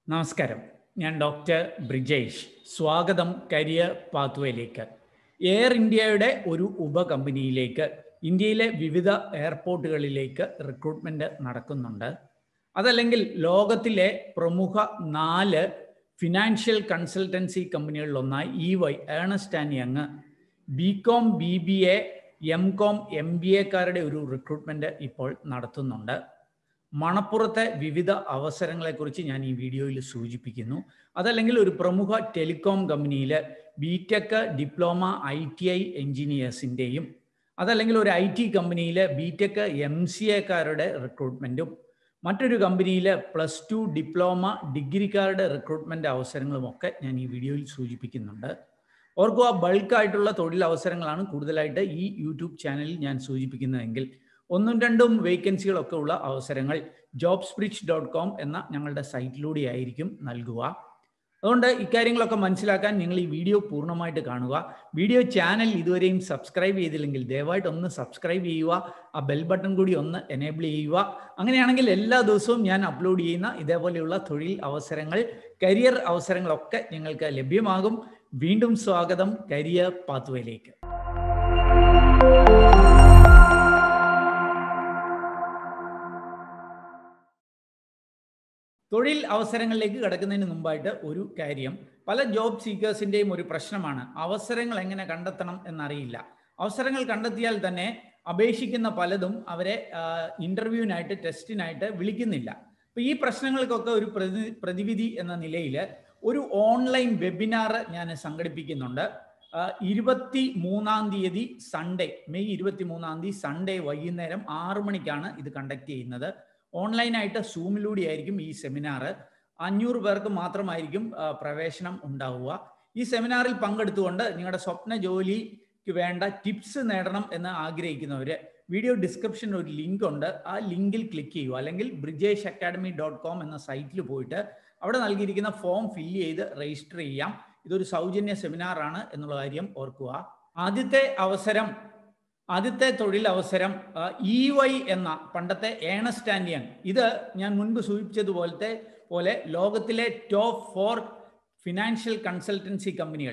നമസ്കാരം ഞാൻ ഡോക്ടർ ബ്രിജേഷ് സ്വാഗതം കരിയർ പാത്വേയിലേക്ക് എയർ ഇന്ത്യയുടെ ഒരു ഉപകമ്പനിയിലേക്ക് ഇന്ത്യയിലെ വിവിധ എയർപോർട്ടുകളിലേക്ക് റിക്രൂട്ട്മെന്റ് നടക്കുന്നുണ്ട് അതല്ലെങ്കിൽ ലോകത്തിലെ പ്രമുഖ നാല് ഫിനാൻഷ്യൽ കൺസൾട്ടൻസി കമ്പനികളിലൊന്നായി E Y Ernst and Young B com B B A M com M B എക്കാരുടെ ഒരു റിക്രൂട്ട്മെന്റ് ഇപ്പോൾ നടത്തുന്നുണ്ട് മണപ്പുറത്തെ വിവിധ അവസരങ്ങളെക്കുറിച്ച് ഞാൻ ഈ വീഡിയോയിൽ സൂചിപ്പിക്കുന്നു അതല്ലെങ്കിൽ ഒരു പ്രമുഖ ടെലികോം കമ്പനിയിൽ B tech diploma I T I എഞ്ചിനീയേഴ്സിൻ്റെയും അതല്ലെങ്കിൽ ഒരു ഐ ടി കമ്പനിയിൽ ബി ടെക് എം സി എക്കാരുടെ റിക്രൂട്ട്മെൻറ്റും മറ്റൊരു കമ്പനിയിൽ പ്ലസ് ടു ഡിപ്ലോമ ഡിഗ്രിക്കാരുടെ റിക്രൂട്ട്മെൻറ്റ് അവസരങ്ങളും ഒക്കെ ഞാൻ ഈ വീഡിയോയിൽ സൂചിപ്പിക്കുന്നുണ്ട് ഓർക്കുക ബൾക്കായിട്ടുള്ള തൊഴിലവസരങ്ങളാണ് കൂടുതലായിട്ട് ഈ യൂട്യൂബ് ചാനലിൽ ഞാൻ സൂചിപ്പിക്കുന്നതെങ്കിൽ ഒന്നും രണ്ടും വേക്കൻസികളൊക്കെ ഉള്ള അവസരങ്ങൾ ജോബ് സ്പ്രിച്ച് ഡോട്ട് കോം എന്ന ഞങ്ങളുടെ സൈറ്റിലൂടെ ആയിരിക്കും നൽകുക അതുകൊണ്ട് ഇക്കാര്യങ്ങളൊക്കെ മനസ്സിലാക്കാൻ നിങ്ങൾ ഈ വീഡിയോ പൂർണ്ണമായിട്ട് കാണുക വീഡിയോ ചാനൽ ഇതുവരെയും സബ്സ്ക്രൈബ് ചെയ്തില്ലെങ്കിൽ ദയവായിട്ട് ഒന്ന് സബ്സ്ക്രൈബ് ചെയ്യുക ആ ബെൽ ബട്ടൺ കൂടി ഒന്ന് എനേബിൾ ചെയ്യുക അങ്ങനെയാണെങ്കിൽ എല്ലാ ദിവസവും ഞാൻ അപ്ലോഡ് ചെയ്യുന്ന ഇതേപോലെയുള്ള തൊഴിൽ അവസരങ്ങൾ കരിയർ അവസരങ്ങളൊക്കെ നിങ്ങൾക്ക് ലഭ്യമാകും വീണ്ടും സ്വാഗതം കരിയർ പാത്വേയിലേക്ക് തൊഴിൽ അവസരങ്ങളിലേക്ക് കിടക്കുന്നതിന് മുമ്പായിട്ട് ഒരു കാര്യം പല ജോബ് സീക്കേഴ്സിൻ്റെയും ഒരു പ്രശ്നമാണ് അവസരങ്ങൾ എങ്ങനെ കണ്ടെത്തണം എന്നറിയില്ല അവസരങ്ങൾ കണ്ടെത്തിയാൽ തന്നെ അപേക്ഷിക്കുന്ന പലതും അവരെ ഇൻ്റർവ്യൂവിനായിട്ട് ടെസ്റ്റിനായിട്ട് വിളിക്കുന്നില്ല അപ്പോൾ ഈ പ്രശ്നങ്ങൾക്കൊക്കെ ഒരു പ്രതി പ്രതിവിധി എന്ന നിലയിൽ ഒരു ഓൺലൈൻ വെബിനാർ ഞാൻ സംഘടിപ്പിക്കുന്നുണ്ട് ഇരുപത്തി മൂന്നാം തീയതി സൺഡേ മെയ് ഇരുപത്തി മൂന്നാം തീയതി സൺഡേ വൈകുന്നേരം ആറു മണിക്കാണ് ഇത് കണ്ടക്ട് ചെയ്യുന്നത് ഓൺലൈനായിട്ട് സൂമിലൂടെ ആയിരിക്കും ഈ സെമിനാർ അഞ്ഞൂറ് പേർക്ക് മാത്രമായിരിക്കും പ്രവേശനം ഉണ്ടാവുക ഈ സെമിനാറിൽ പങ്കെടുത്തുകൊണ്ട് നിങ്ങളുടെ സ്വപ്ന ജോലിക്ക് വേണ്ട ടിപ്സ് നേടണം എന്ന് ആഗ്രഹിക്കുന്നവർ വീഡിയോ ഡിസ്ക്രിപ്ഷനിൽ ഒരു ലിങ്ക് ഉണ്ട് ആ ലിങ്കിൽ ക്ലിക്ക് ചെയ്യുക അല്ലെങ്കിൽ ബ്രിജേഷ് അക്കാഡമി ഡോട്ട് കോം എന്ന സൈറ്റിൽ പോയിട്ട് അവിടെ നൽകിയിരിക്കുന്ന ഫോം ഫില്ല് ചെയ്ത് രജിസ്റ്റർ ചെയ്യാം ഇതൊരു സൗജന്യ സെമിനാറാണ് എന്നുള്ള കാര്യം ഓർക്കുക ആദ്യത്തെ അവസരം ആദ്യത്തെ തൊഴിൽ അവസരം ഇ വൈ എന്ന പണ്ടത്തെ ഏണസ്റ്റ് ആൻഡ് യങ് ഇത് ഞാൻ മുൻപ് സൂചിപ്പിച്ചതുപോലത്തെ പോലെ ലോകത്തിലെ ടോപ്പ് ഫോർ ഫിനാൻഷ്യൽ കൺസൾട്ടൻസി കമ്പനികൾ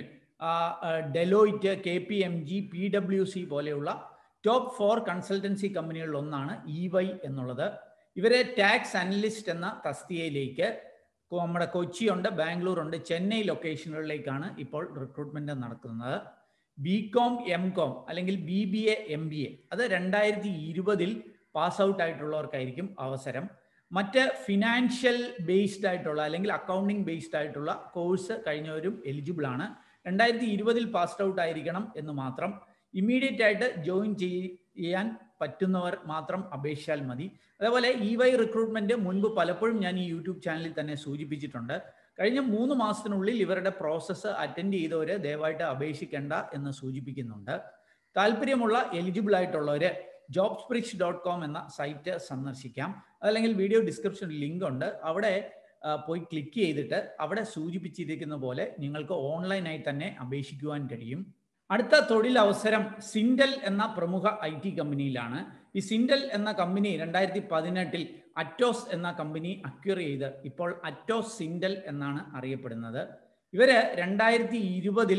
Deloitte K P M G P W C പോലെയുള്ള ടോപ്പ് ഫോർ കൺസൾട്ടൻസി കമ്പനികളിൽ ഒന്നാണ് ഇ വൈ എന്നുള്ളത് ഇവരെ ടാക്സ് അനലിസ്റ്റ് എന്ന തസ്തികയിലേക്ക് നമ്മുടെ കൊച്ചിയുണ്ട് ബാംഗ്ലൂർ ഉണ്ട് ചെന്നൈ ലൊക്കേഷനുകളിലേക്കാണ് ഇപ്പോൾ റിക്രൂട്ട്മെന്റ് നടക്കുന്നത് ബി കോം എം കോം അല്ലെങ്കിൽ B B A M B A അത് രണ്ടായിരത്തി ഇരുപതിൽ പാസ് ഔട്ട് ആയിട്ടുള്ളവർക്കായിരിക്കും അവസരം മറ്റ് ഫിനാൻഷ്യൽ ബേസ്ഡ് ആയിട്ടുള്ള അല്ലെങ്കിൽ അക്കൗണ്ടിങ് ബേസ്ഡ് ആയിട്ടുള്ള കോഴ്സ് കഴിഞ്ഞവരും എലിജിബിൾ ആണ് രണ്ടായിരത്തി ഇരുപതിൽ പാസ്ഡ് ഔട്ട് ആയിരിക്കണം എന്ന് മാത്രം ഇമ്മീഡിയറ്റ് ആയിട്ട് ജോയിൻ ചെയ്യാൻ പറ്റുന്നവർ മാത്രം അപേക്ഷിച്ചാൽ മതി അതേപോലെ ഇ വൈ റിക്രൂട്ട്മെന്റ് മുൻപ് പലപ്പോഴും ഞാൻ ഈ യൂട്യൂബ് ചാനലിൽ തന്നെ സൂചിപ്പിച്ചിട്ടുണ്ട് കഴിഞ്ഞ മൂന്ന് മാസത്തിനുള്ളിൽ ഇവരുടെ പ്രോസസ്സ് അറ്റൻഡ് ചെയ്തവർ ദയവായിട്ട് അപേക്ഷിക്കേണ്ട എന്ന് സൂചിപ്പിക്കുന്നുണ്ട് താല്പര്യമുള്ള എലിജിബിൾ ആയിട്ടുള്ളവർ ജോബ് സ്പ്രിച്ച് ഡോട്ട് കോം എന്ന സൈറ്റ് സന്ദർശിക്കാം അതല്ലെങ്കിൽ വീഡിയോ ഡിസ്ക്രിപ്ഷനിൽ ലിങ്ക് ഉണ്ട് അവിടെ പോയി ക്ലിക്ക് ചെയ്തിട്ട് അവിടെ സൂചിപ്പിച്ചിരിക്കുന്ന പോലെ നിങ്ങൾക്ക് ഓൺലൈനായി തന്നെ അപേക്ഷിക്കുവാൻ കഴിയും അടുത്ത തൊഴിലവസരം സിൻഡൽ എന്ന പ്രമുഖ ഐ ടി കമ്പനിയിലാണ് ഈ സിൻഡൽ എന്ന കമ്പനി രണ്ടായിരത്തി പതിനെട്ടിൽ അറ്റോസ് എന്ന കമ്പനി അക്വയർ ചെയ്ത് ഇപ്പോൾ അറ്റോസ് സിൻഡൽ എന്നാണ് അറിയപ്പെടുന്നത് ഇവര് രണ്ടായിരത്തി ഇരുപതിൽ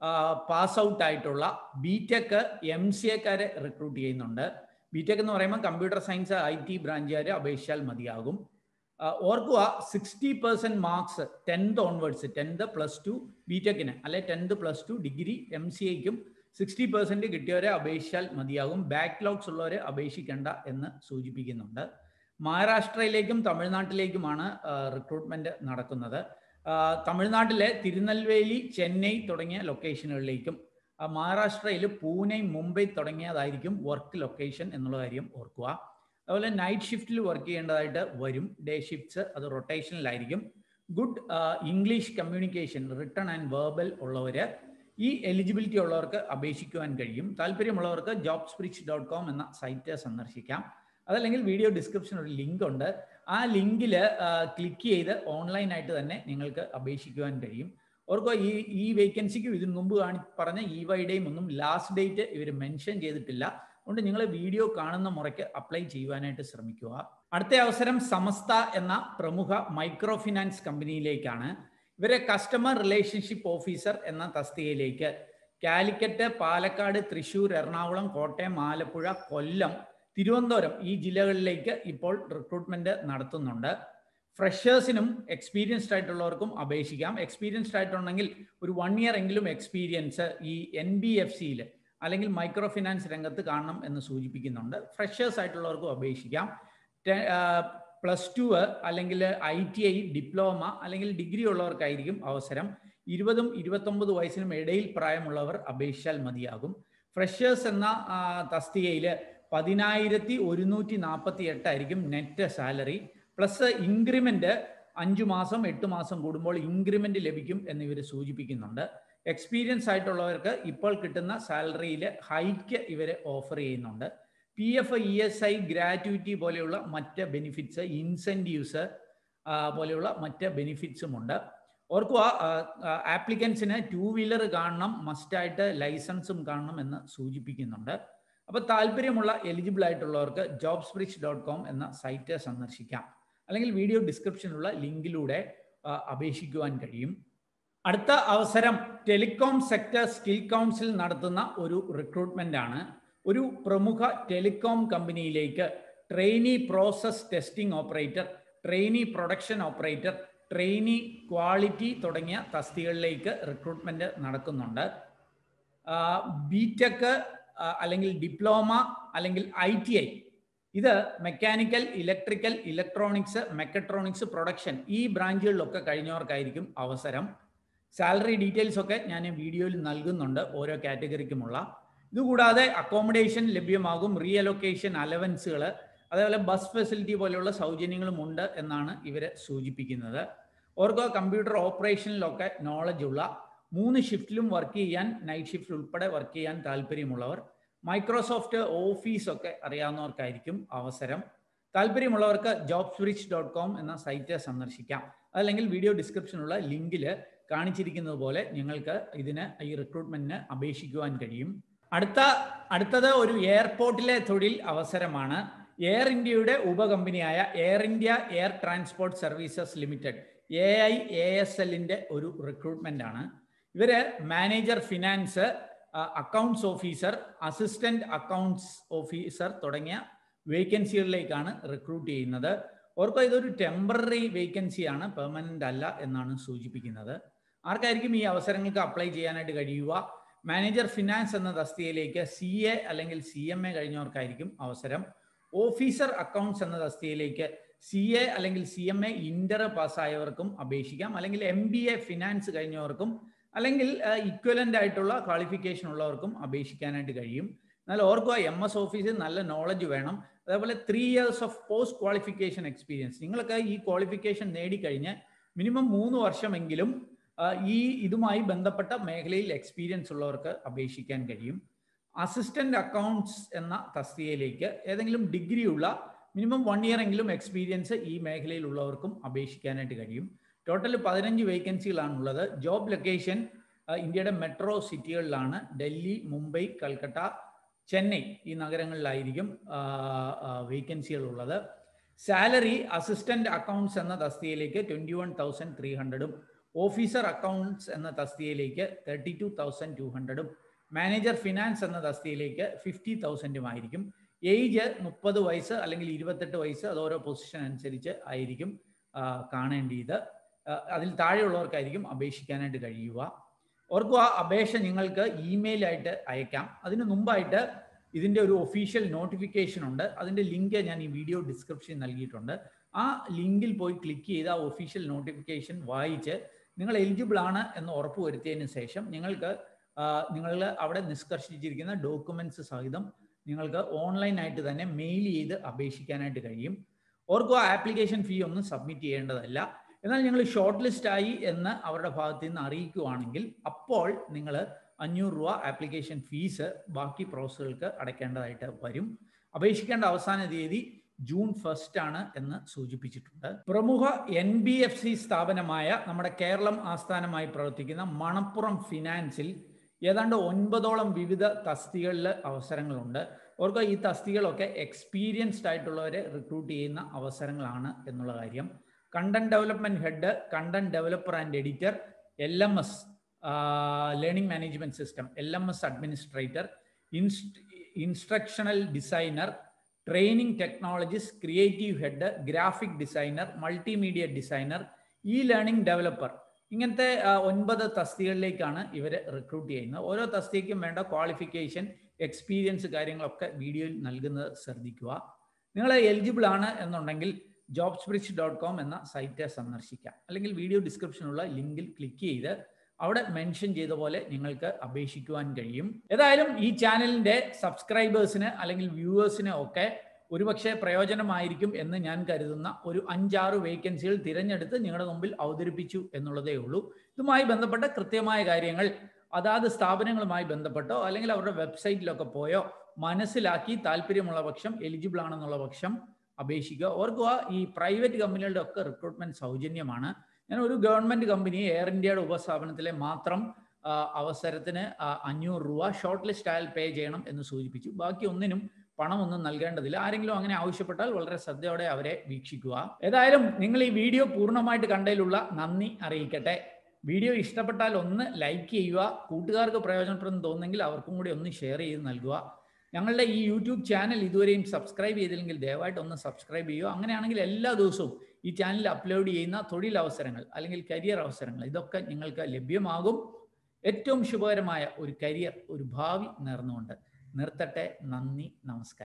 പാസ് ഔട്ട് ആയിട്ടുള്ള ബി ടെക് എം സി എക്കാരെ റിക്രൂട്ട് ചെയ്യുന്നുണ്ട് ബി ടെക് എന്ന് പറയുമ്പോൾ കമ്പ്യൂട്ടർ സയൻസ് ഐ ടി ബ്രാഞ്ചുകാർ അപേക്ഷിച്ചാൽ മതിയാകും ഓർക്കുക sixty percent marks tenth onwards tenth plus two B ടെക്കിന് അല്ലെ tenth plus two degree M C ഐക്കും സിക്സ്റ്റി പെർസെൻറ്റ് കിട്ടിയവരെ അപേക്ഷിച്ചാൽ മതിയാകും ബാക്ക്ലോഗ്സ് ഉള്ളവരെ അപേക്ഷിക്കേണ്ട എന്ന് സൂചിപ്പിക്കുന്നുണ്ട് മഹാരാഷ്ട്രയിലേക്കും തമിഴ്നാട്ടിലേക്കുമാണ് റിക്രൂട്ട്മെന്റ് നടക്കുന്നത് തമിഴ്നാട്ടിലെ തിരുനെൽവേലി ചെന്നൈ തുടങ്ങിയ ലൊക്കേഷനുകളിലേക്കും മഹാരാഷ്ട്രയിൽ പൂനെ മുംബൈ തുടങ്ങിയതായിരിക്കും വർക്ക് ലൊക്കേഷൻ എന്നുള്ള കാര്യം ഓർക്കുക അതുപോലെ നൈറ്റ് ഷിഫ്റ്റിൽ വർക്ക് ചെയ്യേണ്ടതായിട്ട് വരും ഡേ ഷിഫ്റ്റ്സ് അത് റൊട്ടേഷനിലായിരിക്കും good English communication written and verbal ഉള്ളവർ ഈ എലിജിബിലിറ്റി ഉള്ളവർക്ക് അപേക്ഷിക്കുവാൻ കഴിയും താല്പര്യമുള്ളവർക്ക് ജോബ് സ്പ്രിച്ച് ഡോട്ട് കോം എന്ന സൈറ്റ് സന്ദർശിക്കാം അതല്ലെങ്കിൽ വീഡിയോ ഡിസ്ക്രിപ്ഷനിൽ ഒരു ലിങ്ക് ഉണ്ട് ആ ലിങ്കിൽ ക്ലിക്ക് ചെയ്ത് ഓൺലൈനായിട്ട് തന്നെ നിങ്ങൾക്ക് അപേക്ഷിക്കുവാൻ കഴിയും ഓർക്കുക ഈ ഈ വേക്കൻസിക്കും ഇതിനു മുമ്പ് കാണി പറഞ്ഞ ഇ വൈയുടെയും ഒന്നും ലാസ്റ്റ് ഡേറ്റ് ഇവർ മെൻഷൻ ചെയ്തിട്ടില്ല അതുകൊണ്ട് നിങ്ങൾ വീഡിയോ കാണുന്ന മുറയ്ക്ക് അപ്ലൈ ചെയ്യുവാനായിട്ട് ശ്രമിക്കുക അടുത്ത അവസരം സമസ്ത എന്ന പ്രമുഖ മൈക്രോ ഫിനാൻസ് കമ്പനിയിലേക്കാണ് ഇവരെ കസ്റ്റമർ റിലേഷൻഷിപ്പ് ഓഫീസർ എന്ന തസ്തികയിലേക്ക് കാലിക്കറ്റ് പാലക്കാട് തൃശൂർ എറണാകുളം കോട്ടയം ആലപ്പുഴ കൊല്ലം തിരുവനന്തപുരം ഈ ജില്ലകളിലേക്ക് ഇപ്പോൾ റിക്രൂട്ട്മെന്റ് നടത്തുന്നുണ്ട് ഫ്രഷേഴ്സിനും എക്സ്പീരിയൻസ്ഡ് ആയിട്ടുള്ളവർക്കും അപേക്ഷിക്കാം എക്സ്പീരിയൻസ്ഡ് ആയിട്ടുണ്ടെങ്കിൽ ഒരു വൺ ഇയർ എങ്കിലും എക്സ്പീരിയൻസ് ഈ എൻ ബി എഫ് സിയിൽ അല്ലെങ്കിൽ മൈക്രോ ഫിനാൻസ് രംഗത്ത് കാണണം എന്ന് സൂചിപ്പിക്കുന്നുണ്ട് ഫ്രഷേഴ്സ് ആയിട്ടുള്ളവർക്കും അപേക്ഷിക്കാം പ്ലസ് ടു അല്ലെങ്കിൽ ഐ ടി ഐ ഡിപ്ലോമ അല്ലെങ്കിൽ ഡിഗ്രി ഉള്ളവർക്കായിരിക്കും അവസരം ഇരുപതും ഇരുപത്തൊമ്പത് വയസ്സിനും ഇടയിൽ പ്രായമുള്ളവർ അപേക്ഷിച്ചാൽ മതിയാകും ഫ്രഷേഴ്സ് എന്ന തസ്തികയിൽ പതിനായിരത്തി ഒരുന്നൂറ്റി നാൽപ്പത്തി എട്ടായിരിക്കും നെറ്റ് സാലറി പ്ലസ് ഇൻക്രിമെന്റ് അഞ്ചു മാസം എട്ട് മാസം കൂടുമ്പോൾ ഇൻക്രിമെന്റ് ലഭിക്കും എന്നിവർ സൂചിപ്പിക്കുന്നുണ്ട് എക്സ്പീരിയൻസ് ആയിട്ടുള്ളവർക്ക് ഇപ്പോൾ കിട്ടുന്ന സാലറിയിൽ ഹൈക്ക് ഇവർ ഓഫർ ചെയ്യുന്നുണ്ട് P F E S I gratuity പോലെയുള്ള മറ്റ് ബെനിഫിറ്റ്സ് ഇൻസെൻറ്റീവ്സ് പോലെയുള്ള മറ്റ് ബെനിഫിറ്റ്സും ഉണ്ട് ഓർക്കുക ആപ്ലിക്കൻസിന് ടൂ വീലർ കാണണം മസ്റ്റായിട്ട് ലൈസൻസും കാണണം എന്ന് സൂചിപ്പിക്കുന്നുണ്ട് അപ്പോൾ താല്പര്യമുള്ള എലിജിബിൾ ആയിട്ടുള്ളവർക്ക് ജോബ്സ് ബ്രിക്സ് ഡോട്ട് കോം എന്ന സൈറ്റ് സന്ദർശിക്കാം അല്ലെങ്കിൽ വീഡിയോ ഡിസ്ക്രിപ്ഷനിലുള്ള ലിങ്കിലൂടെ അപേക്ഷിക്കുവാൻ കഴിയും അടുത്ത അവസരം ടെലികോം സെക്ടർ സ്കിൽ കൗൺസിൽ നടത്തുന്ന ഒരു റിക്രൂട്ട്മെന്റ് ആണ് ഒരു പ്രമുഖ ടെലികോം കമ്പനിയിലേക്ക് trainee process testing operator trainee production operator trainee quality തുടങ്ങിയ തസ്തികളിലേക്ക് റിക്രൂട്ട്മെന്റ് നടക്കുന്നുണ്ട് ബിടെക് അല്ലെങ്കിൽ ഡിപ്ലോമ അല്ലെങ്കിൽ ഐ ടി ഐ ഇത് mechanical electrical electronics mechatronics production ഈ ബ്രാഞ്ചുകളിലൊക്കെ കഴിഞ്ഞവർക്കായിരിക്കും അവസരം സാലറി ഡീറ്റെയിൽസ് ഒക്കെ ഞാൻ വീഡിയോയിൽ നൽകുന്നുണ്ട് ഓരോ കാറ്റഗറിക്കുമുള്ള ഇതുകൂടാതെ അക്കോമഡേഷൻ ലഭ്യമാകും റീ അലൊക്കേഷൻ അലവൻസുകൾ അതേപോലെ ബസ് ഫെസിലിറ്റി പോലെയുള്ള സൗജന്യങ്ങളും ഉണ്ട് എന്നാണ് ഇവർ സൂചിപ്പിക്കുന്നത് ഓർക്കോ കമ്പ്യൂട്ടർ ഓപ്പറേഷനിലൊക്കെ നോളജ് ഉള്ള മൂന്ന് ഷിഫ്റ്റിലും വർക്ക് ചെയ്യാൻ നൈറ്റ് ഷിഫ്റ്റ് ഉൾപ്പെടെ വർക്ക് ചെയ്യാൻ താല്പര്യമുള്ളവർ മൈക്രോസോഫ്റ്റ് ഓഫീസ് ഒക്കെ അറിയാവുന്നവർക്കായിരിക്കും അവസരം താല്പര്യമുള്ളവർക്ക് ജോബ്സ് റിച്ച് ഡോട്ട് കോം എന്ന സൈറ്റ് സന്ദർശിക്കാം അതല്ലെങ്കിൽ വീഡിയോ ഡിസ്ക്രിപ്ഷനുള്ള ലിങ്കിൽ കാണിച്ചിരിക്കുന്നത് പോലെ നിങ്ങൾക്ക് ഇതിന് ഈ റിക്രൂട്ട്മെന്റിന് അപേക്ഷിക്കുവാൻ കഴിയും അടുത്ത അടുത്തത് ഒരു എയർപോർട്ടിലെ തൊഴിൽ അവസരമാണ് എയർ ഇന്ത്യയുടെ ഉപകമ്പനിയായ air India air transport services limited A I A S എല്ലിൻ്റെ ഒരു റിക്രൂട്ട്മെന്റ് ആണ് ഇവര് manager finance accounts officer assistant accounts officer തുടങ്ങിയ വേക്കൻസികളിലേക്കാണ് റിക്രൂട്ട് ചെയ്യുന്നത് ഓർക്കോ ഇതൊരു ടെമ്പററി വേക്കൻസിയാണ് പെർമനന്റ് അല്ല എന്നാണ് സൂചിപ്പിക്കുന്നത് ആർക്കായിരിക്കും ഈ അവസരങ്ങൾക്ക് അപ്ലൈ ചെയ്യാനായിട്ട് കഴിയുക മാനേജർ ഫിനാൻസ് എന്ന തസ്തികയിലേക്ക് സി എ അല്ലെങ്കിൽ സി എം എ കഴിഞ്ഞവർക്കായിരിക്കും അവസരം ഓഫീസർ അക്കൗണ്ട്സ് എന്ന തസ്തികയിലേക്ക് സി എ അല്ലെങ്കിൽ സി എം എ ഇന്റർ പാസ്സായവർക്കും അപേക്ഷിക്കാം അല്ലെങ്കിൽ എം ബി എ ഫിനാൻസ് കഴിഞ്ഞവർക്കും അല്ലെങ്കിൽ ഇക്വലൻ്റ് ആയിട്ടുള്ള ക്വാളിഫിക്കേഷൻ ഉള്ളവർക്കും അപേക്ഷിക്കാനായിട്ട് കഴിയും എന്നാൽ ഓർക്കുക എം എസ് ഓഫീസിൽ നല്ല നോളജ് വേണം അതേപോലെ three years of post qualification experience നിങ്ങൾക്ക് ഈ ക്വാളിഫിക്കേഷൻ നേടിക്കഴിഞ്ഞ് മിനിമം മൂന്ന് വർഷമെങ്കിലും ഈ ഇതുമായി ബന്ധപ്പെട്ട മേഖലയിൽ എക്സ്പീരിയൻസ് ഉള്ളവർക്ക് അപേക്ഷിക്കാൻ കഴിയും അസിസ്റ്റന്റ് അക്കൗണ്ട്സ് എന്ന തസ്തികയിലേക്ക് ഏതെങ്കിലും ഡിഗ്രി ഉള്ള മിനിമം വൺ ഇയർ എങ്കിലും എക്സ്പീരിയൻസ് ഈ മേഖലയിലുള്ളവർക്കും അപേക്ഷിക്കാനായിട്ട് കഴിയും ടോട്ടൽ പതിനഞ്ച് വേക്കൻസികളാണ് ഉള്ളത് ജോബ് ലൊക്കേഷൻ ഇന്ത്യയുടെ മെട്രോ സിറ്റികളിലാണ് ഡൽഹി മുംബൈ കൽക്കട്ട ചെന്നൈ ഈ നഗരങ്ങളിലായിരിക്കും വേക്കൻസികൾ ഉള്ളത് സാലറി അസിസ്റ്റന്റ് അക്കൗണ്ട്സ് എന്ന തസ്തികയിലേക്ക് ട്വൻറ്റി വൺ തൗസൻഡ് ത്രീ ഹൺഡ്രഡും ഓഫീസർ അക്കൗണ്ട്സ് എന്ന തസ്തികയിലേക്ക് തേർട്ടി ടു തൗസൻഡ് ടു ഹൺഡ്രഡും മാനേജർ ഫിനാൻസ് എന്ന തസ്തികയിലേക്ക് ഫിഫ്റ്റി തൗസൻഡുമായിരിക്കും ഏജ് മുപ്പത് വയസ്സ് അല്ലെങ്കിൽ ഇരുപത്തെട്ട് വയസ്സ് അത് ഓരോ പൊസിഷൻ അനുസരിച്ച് ആയിരിക്കും കാണേണ്ടിയത് അതിൽ താഴെയുള്ളവർക്കായിരിക്കും അപേക്ഷിക്കാനായിട്ട് കഴിയുക ഓർക്കുക അപേക്ഷ നിങ്ങൾക്ക് ഇമെയിലായിട്ട് അയക്കാം അതിന് മുമ്പായിട്ട് ഇതിൻ്റെ ഒരു ഒഫീഷ്യൽ നോട്ടിഫിക്കേഷൻ ഉണ്ട് അതിൻ്റെ ലിങ്ക് ഞാൻ ഈ വീഡിയോ ഡിസ്ക്രിപ്ഷനിൽ നൽകിയിട്ടുണ്ട് ആ ലിങ്കിൽ പോയി ക്ലിക്ക് ചെയ്ത് ആ ഒഫീഷ്യൽ നോട്ടിഫിക്കേഷൻ വായിച്ച് നിങ്ങൾ എലിജിബിൾ ആണ് എന്ന് ഉറപ്പുവരുത്തിയതിന് ശേഷം നിങ്ങൾക്ക് നിങ്ങൾ അവിടെ നിഷ്കർഷിച്ചിരിക്കുന്ന ഡോക്യുമെന്റ്സ് സഹിതം നിങ്ങൾക്ക് ഓൺലൈനായിട്ട് തന്നെ മെയിൽ ചെയ്ത് അപേക്ഷിക്കാനായിട്ട് കഴിയും ഓർക്കുക ആപ്ലിക്കേഷൻ ഫീ ഒന്നും സബ്മിറ്റ് ചെയ്യേണ്ടതല്ല എന്നാൽ നിങ്ങൾ ഷോർട്ട് ലിസ്റ്റ് ആയി എന്ന് അവരുടെ ഭാഗത്ത് നിന്ന് അറിയിക്കുവാണെങ്കിൽ അപ്പോൾ നിങ്ങൾ അഞ്ഞൂറ് രൂപ ആപ്ലിക്കേഷൻ ഫീസ് ബാക്കി പ്രോസസ്സുകൾക്ക് അടയ്ക്കേണ്ടതായിട്ട് വരും അപേക്ഷിക്കേണ്ട അവസാന തീയതി ജൂൺ ഫസ്റ്റ് ആണ് എന്ന് സൂചിപ്പിച്ചിട്ടുണ്ട് പ്രമുഖ എൻ ബി എഫ് സി സ്ഥാപനമായ നമ്മുടെ കേരളം ആസ്ഥാനമായി പ്രവർത്തിക്കുന്ന മണപ്പുറം ഫിനാൻസിൽ ഏതാണ്ട് ഒൻപതോളം വിവിധ തസ്തികളിൽ അവസരങ്ങളുണ്ട് ഓർക്കുക ഈ തസ്തികളൊക്കെ എക്സ്പീരിയൻസ്ഡ് ആയിട്ടുള്ളവരെ റിക്രൂട്ട് ചെയ്യുന്ന അവസരങ്ങളാണ് എന്നുള്ള കാര്യം content development head content developer and editor L M S learning management system L M S administrator instructional designer training technologist creative head graphic designer multimedia designer e learning developer ഇങ്ങനത്തെ ഒൻപത് തസ്തികളിലേക്കാണ് ഇവർ recruit ചെയ്യുന്നത് ഓരോ തസ്തിക്കും വേണ്ട qualification experience കാര്യങ്ങളൊക്കെ വീഡിയോയിൽ നൽകുന്നത് ശ്രദ്ധിക്കുക നിങ്ങൾ എലിജിബിൾ ആണ് എന്നുണ്ടെങ്കിൽ ജോബ് സ്പ്രിച്ച് ഡോട്ട് കോം എന്ന സൈറ്റ് സന്ദർശിക്കാം അല്ലെങ്കിൽ വീഡിയോ ഡിസ്ക്രിപ്ഷനുള്ള ലിങ്കിൽ ക്ലിക്ക് ചെയ്ത് അവിടെ മെൻഷൻ ചെയ്ത പോലെ നിങ്ങൾക്ക് അപേക്ഷിക്കുവാൻ കഴിയും ഏതായാലും ഈ ചാനലിന്റെ സബ്സ്ക്രൈബേഴ്സിന് അല്ലെങ്കിൽ വ്യൂവേഴ്സിന് ഒക്കെ ഒരുപക്ഷെ പ്രയോജനമായിരിക്കും എന്ന് ഞാൻ കരുതുന്ന ഒരു അഞ്ചാറ് വേക്കൻസികൾ തിരഞ്ഞെടുത്ത് നിങ്ങളുടെ മുമ്പിൽ അവതരിപ്പിച്ചു എന്നുള്ളതേ ഉള്ളൂ ഇതുമായി ബന്ധപ്പെട്ട കൃത്യമായ കാര്യങ്ങൾ അതാത് സ്ഥാപനങ്ങളുമായി ബന്ധപ്പെട്ടോ അല്ലെങ്കിൽ അവരുടെ വെബ്സൈറ്റിലൊക്കെ പോയോ മനസ്സിലാക്കി താല്പര്യമുള്ള പക്ഷം എലിജിബിൾ ആണെന്നുള്ള പക്ഷം അപേക്ഷിക്കുക ഓർക്കുക ഈ പ്രൈവറ്റ് കമ്പനികളുടെ ഒക്കെ റിക്രൂട്ട്മെന്റ് സൗജന്യമാണ് ഞാൻ ഒരു ഗവൺമെന്റ് കമ്പനി എയർ ഇന്ത്യയുടെ ഉപസ്ഥാപനത്തിലെ മാത്രം അവസരത്തിന് അഞ്ഞൂറ് രൂപ ഷോർട്ട് ലിസ്റ്റ് ആയാൽ പേ ചെയ്യണം എന്ന് സൂചിപ്പിച്ചു ബാക്കി ഒന്നിനും പണമൊന്നും നൽകേണ്ടതില്ല ആരെങ്കിലും അങ്ങനെ ആവശ്യപ്പെട്ടാൽ വളരെ ശ്രദ്ധയോടെ അവരെ വീക്ഷിക്കുക ഏതായാലും നിങ്ങൾ ഈ വീഡിയോ പൂർണ്ണമായിട്ട് കണ്ടതിലുള്ള നന്ദി അറിയിക്കട്ടെ വീഡിയോ ഇഷ്ടപ്പെട്ടാൽ ഒന്ന് ലൈക്ക് ചെയ്യുക കൂട്ടുകാർക്ക് പ്രയോജനപ്രദം തോന്നുന്നെങ്കിൽ അവർക്കും കൂടി ഒന്ന് ഷെയർ ചെയ്ത് നൽകുക ഞങ്ങളുടെ ഈ യൂട്യൂബ് ചാനൽ ഇതുവരെയും സബ്സ്ക്രൈബ് ചെയ്തില്ലെങ്കിൽ ദയവായിട്ട് ഒന്ന് സബ്സ്ക്രൈബ് ചെയ്യുക അങ്ങനെയാണെങ്കിൽ എല്ലാ ദിവസവും ഈ ചാനലിൽ അപ്ലോഡ് ചെയ്യുന്ന തൊഴിലവസരങ്ങൾ അല്ലെങ്കിൽ കരിയർ അവസരങ്ങൾ ഇതൊക്കെ നിങ്ങൾക്ക് ലഭ്യമാകും ഏറ്റവും ശുഭകരമായ ഒരു കരിയർ ഒരു ഭാവി നേർന്നുകൊണ്ട് നിർത്തട്ടെ നന്ദി നമസ്കാരം